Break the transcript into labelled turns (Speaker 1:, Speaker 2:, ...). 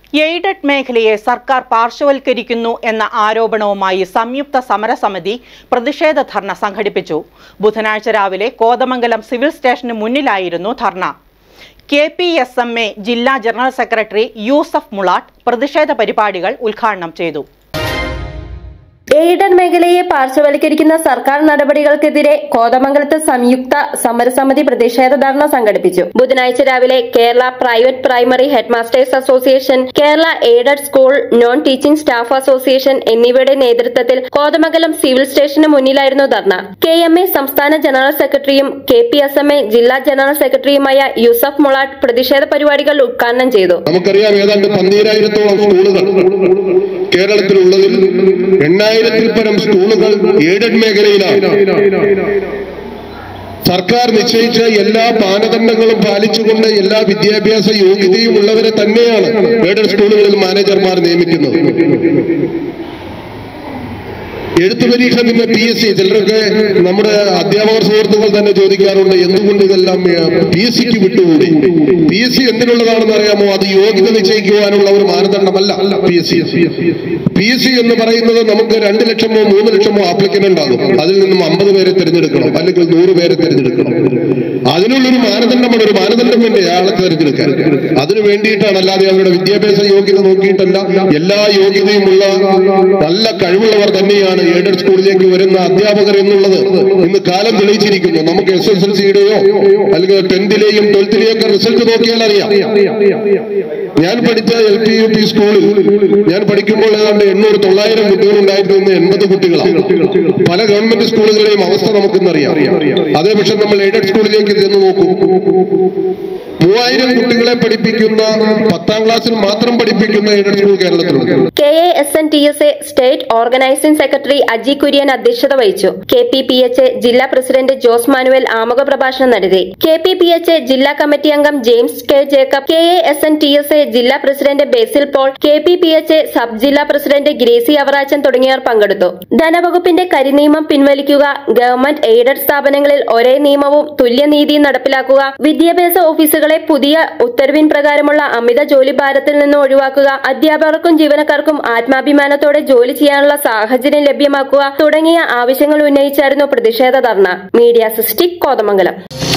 Speaker 1: aided മേഖലയെ സർക്കാർ പാർശ്വവൽക്കരിക്കുന്നു എന്ന ആരോപണവുമായി സംയുക്ത സമരസമിതി പ്രതിഷേധ ധർണ സംഘടിപ്പിച്ചു ബുധനാഴ്ച രാവിലെ കോതമംഗലം സിവിൽ സ്റ്റേഷന് മുന്നിലായിരുന്നു dharna K P S M A ജില്ലാ ജനറൽ സെക്രട്ടറി യൂസഫ് മുളാട്ട് പ്രതിഷേധ പരിപാടികൾ ഉദ്ഘാടനം ചെയ്തു
Speaker 2: എയ്ഡഡ് മേഖലയെ പാർശ്വവൽക്കരിക്കുന്ന സർക്കാർ നടപടികൾക്കെതിരെ കോതമംഗലത്ത് സംയുക്ത സമരസമിതി പ്രതിഷേധ ധർണ സംഘടിപ്പിച്ചു ബുധനാഴ്ച രാവിലെ Kerala private primary headmasters association Kerala aided school non teaching staff association എന്നിവയുടെ നേതൃത്വത്തിൽ കോതമംഗലം സിവിൽ സ്റ്റേഷന് മുന്നിലായിരുന്നു ധർണ കെ എം എ സംസ്ഥാന ജനറൽ സെക്രട്ടറിയും K P S M A ജില്ലാ ജനറൽ സെക്രട്ടറിയുമായ യൂസഫ് മൊളാട്ട് പ്രതിഷേധ പരിപാടികൾ ഉദ്ഘാടനം ചെയ്തു
Speaker 3: നമുക്കറിയാം ഏതാണ്ട് പന്തീരായിരത്തോളം സ്കൂളുകൾ കേരളത്തിലുള്ളതിൽ എണ്ണായിരത്തിൽ പരം സ്കൂളുകൾ എയ്ഡഡ് മേഖലയിലാണ് സർക്കാർ നിശ്ചയിച്ച എല്ലാ മാനദണ്ഡങ്ങളും പാലിച്ചുകൊണ്ട് എല്ലാ വിദ്യാഭ്യാസ യോഗ്യതയും ഉള്ളവരെ തന്നെയാണ് എയ്ഡഡ് സ്കൂളുകളിൽ മാനേജർമാർ നിയമിക്കുന്നത് എഴുത്തു പരീക്ഷ പിന്നെ പി എസ് സി ചിലരൊക്കെ നമ്മുടെ അധ്യാപകർ സുഹൃത്തുക്കൾ തന്നെ ചോദിക്കാറുണ്ട് എന്തുകൊണ്ട് ഇതെല്ലാം പി എസ് സിക്ക് വിട്ടുകൂടി പി എസ് സി എന്തിനുള്ളതാണെന്ന് അറിയാമോ അത് യോഗ്യത നിശ്ചയിക്കുവാനുള്ള ഒരു മാനദണ്ഡമല്ല P S C P S C എന്ന് പറയുന്നത് നമുക്ക് രണ്ട് ലക്ഷമോ മൂന്ന് ലക്ഷമോ ആപ്ലിക്കന്റ് ഉണ്ടാകും അതിൽ നിന്നും അമ്പത് പേരെ തിരഞ്ഞെടുക്കണം അല്ലെങ്കിൽ നൂറ് പേരെ തിരഞ്ഞെടുക്കണം അതിനുള്ളൊരു മാനദണ്ഡമാണ് ഒരു മാനദണ്ഡം വേണ്ടി അയാളെ തിരഞ്ഞെടുക്കാൻ അതിനു വേണ്ടിയിട്ടാണ് അല്ലാതെ അവരുടെ വിദ്യാഭ്യാസ യോഗ്യത നോക്കിയിട്ടല്ല എല്ലാ യോഗ്യതയുമുള്ള നല്ല കഴിവുള്ളവർ തന്നെയാണ് എയ്ഡഡ് സ്കൂളിലേക്ക് വരുന്ന അധ്യാപകർ എന്നുള്ളത് ഇന്ന് കാലം തെളിയിച്ചിരിക്കുന്നു നമുക്ക് എസ് എസ് എൽ സിയുടെയോ അല്ലെങ്കിൽ ടെൻത്തിലെയും ട്വൽത്തിലെയും ഒക്കെ റിസൾട്ട് നോക്കിയാൽ അറിയാം ഞാൻ പഠിച്ച എൽ പി യു പി സ്കൂളിൽ ഞാൻ പഠിക്കുമ്പോൾ ഏതാണ്ട് എണ്ണൂറ് തൊള്ളായിരം കുട്ടികളുണ്ടായിരുന്നു ഇന്ന് എൺപത് കുട്ടികളാണ് പല ഗവൺമെന്റ് സ്കൂളുകളുടെയും അവസ്ഥ നമുക്കിന്നറിയാം അതേപക്ഷെ നമ്മൾ എയ്ഡഡ് സ്കൂളിലേക്ക് ചെന്ന് നോക്കൂ മൂവായിരം കുട്ടികളെ പഠിപ്പിക്കുന്ന പത്താം ക്ലാസ്സിൽ മാത്രം പഠിപ്പിക്കുന്ന എയ്ഡഡ് സ്കൂൾ കേരളത്തിലുണ്ട്
Speaker 2: K A S N T S A state organising secretary Aji Kurian അധ്യക്ഷത വഹിച്ചു K P P H A ജില്ലാ പ്രസിഡന്റ് ജോസ് മാനുവൽ ആമുഖ പ്രഭാഷണം നടത്തി K P P H A ജില്ലാ കമ്മിറ്റി അംഗം James K Jacob K A S N T S A ജില്ലാ president Basil Paul K P P H A sub ജില്ലാ പ്രസിഡന്റ് ഗ്രേസി അവറാച്ചൻ തുടങ്ങിയവർ പങ്കെടുത്തു ധനവകുപ്പിന്റെ കരിനിയമം പിൻവലിക്കുക ഗവൺമെന്റ് എയ്ഡഡ് സ്ഥാപനങ്ങളിൽ ഒരേ നിയമവും തുല്യനീതിയും നടപ്പിലാക്കുക വിദ്യാഭ്യാസ ഓഫീസുകളെ പുതിയ ഉത്തരവിൻ പ്രകാരമുള്ള അമിത ജോലി ഭാരത്തിൽ നിന്ന് ഒഴിവാക്കുക അധ്യാപകർക്കും ജീവനക്കാർക്കും ആത്മാഭിമാനത്തോടെ ജോലി ചെയ്യാനുള്ള സാഹചര്യം ലഭ്യമാക്കുക തുടങ്ങിയ ആവശ്യങ്ങൾ ഉന്നയിച്ചായിരുന്നു പ്രതിഷേധ ധർണ മീഡിയ സിസ്റ്റിക് കോതമംഗലം